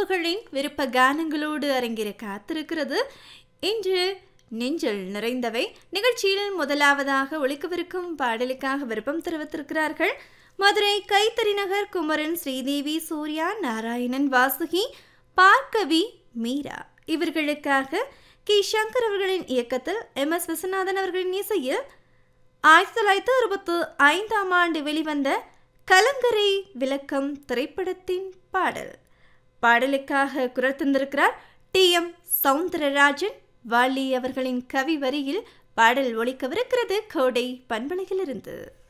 உறவுகளின் விருப்ப கானங்களோடு அரங்கிற காத்திருக்கிறது இன்று நெஞ்சில் நிறைந்தவை நிகழ்ச்சியில் முதலாவதாக ஒழிக்கவிருக்கும் பாடலுக்காக விருப்பம் தெரிவித்திருக்கிறார்கள் மதுரை கைத்தறி நகர் குமரன் ஸ்ரீதேவி சூர்யா நாராயணன் வாசுகி பார்க்கவி மீரா இவர்களுக்காக கி சங்கர் அவர்களின் இயக்கத்தில் எம் எஸ் விஸ்வநாதன் அவர்களின் இசையில் ஆயிரத்தி தொள்ளாயிரத்தி அறுபத்து ஐந்தாம் ஆண்டு வெளிவந்த கலங்கரை விளக்கம் திரைப்படத்தின் பாடல் பாடலுக்காக குரல் தந்திருக்கிறார் டி எம் சவுந்தரராஜன் வாலி அவர்களின் கவி வரியில் பாடல் ஒலிக்கவிருக்கிறது கோடை பண்பலையிலிருந்து